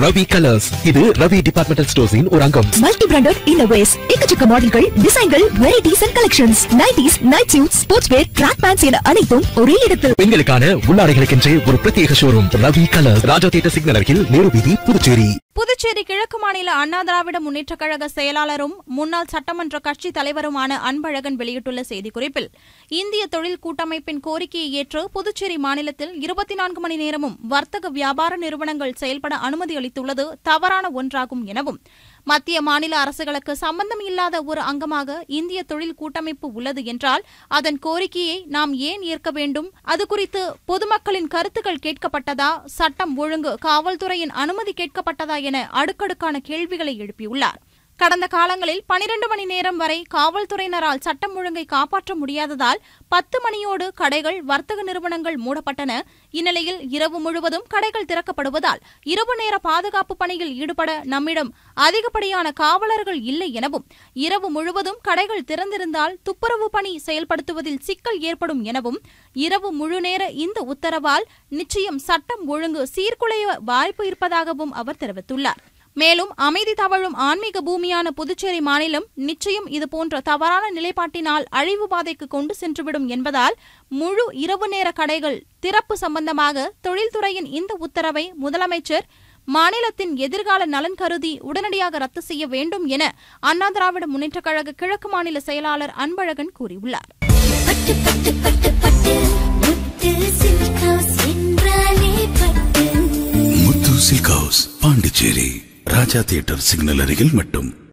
Ravi colours இது Ravi departmental ஸ்டோர்ஸின் ஒரு அங்கம் மல்டி பிராண்டட் இன்னோவேஸ் எக்கச்சக்க மாடல்கள் டிசைன்கள் varieties and collections nighties night suit sports wear track pants என அனைத்தும் ஒரே இடத்தில் பெண்களுக்கான உள்ளாடைகளுக்கென்றே ஒரு பிரத்யேக showroom Ravi colours Raja theatre signal அருகில் நேரு வீதி புதுச்சேரி புதுச்சேரி கிழக்கு மாநில அண்ணா திராவிட முன்னேற்றக் கழக செயலாளரும் முன்னாள் சட்டமன்ற கட்சித் தலைவருமான அன்பழகன் வெளியிட்டுள்ள செய்திக்குறிப்பில் இந்திய தொழில் கூட்டமைப்பின் கோரிக்கையை ஏற்று புதுச்சேரி மாநிலத்தில் இருபத்தி நான்கு மணி நேரமும் வர்த்தக வியாபார நிறுவனங்கள் செயல்பட அனுமதி அளித்துள்ளது தவறான ஒன்றாகும் எனவும் மத்திய மாநில அரசுகளுக்கு சம்பந்தம் இல்லாத ஒரு அங்கமாக இந்திய தொழில் கூட்டமைப்பு உள்ளது என்றால் அதன் கோரிக்கையை நாம் ஏன் ஏற்க வேண்டும் அது குறித்து பொதுமக்களின் கருத்துக்கள் கேட்கப்பட்டதா சட்டம் ஒழுங்கு காவல்துறையின் அனுமதி கேட்கப்பட்டதா என அடுக்கடுக்கான கேள்விகளை எழுப்பியுள்ளார் கடந்த காலங்களில் பனிரண்டு மணி நேரம் வரை காவல்துறையினரால் சட்டம் ஒழுங்கை காப்பாற்ற முடியாததால் பத்து மணியோடு கடைகள் வர்த்தக நிறுவனங்கள் மூடப்பட்டன இந்நிலையில் இரவு முழுவதும் கடைகள் திறக்கப்படுவதால் இரவு நேர பாதுகாப்பு பணியில் ஈடுபட நம்மிடம் அதிகப்படியான காவலர்கள் இல்லை எனவும் இரவு முழுவதும் கடைகள் திறந்திருந்தால் துப்புரவு பணி செயல்படுத்துவதில் சிக்கல் ஏற்படும் எனவும் இரவு முழு நேர இந்த உத்தரவால் நிச்சயம் சட்டம் ஒழுங்கு சீர்குலைய வாய்ப்பு இருப்பதாகவும் அவர் தெரிவித்துள்ளார் மேலும் அமைதி தவழும் ஆன்மீக பூமியான புதுச்சேரி மாநிலம் நிச்சயம் இதுபோன்ற தவறான நிலைப்பாட்டினால் அழிவு பாதைக்கு கொண்டு சென்றுவிடும் என்பதால் முழு இரவு நேர கடைகள் திறப்பு சம்பந்தமாக தொழில்துறையின் இந்த உத்தரவை முதலமைச்சர் மாநிலத்தின் எதிர்கால நலன் கருதி உடனடியாக ரத்து செய்ய வேண்டும் என அண்ணா திராவிட முன்னேற்றக் கழக கிழக்கு மாநில செயலாளர் அன்பழகன் கூறியுள்ளார் பட்டு பட்டு பட்டு பட்டு முத்து சில்க் ஹவுஸ் என்றாலே Pattu Muthu silk house Pondicherry Raja theatre signal அருகில் மட்டும்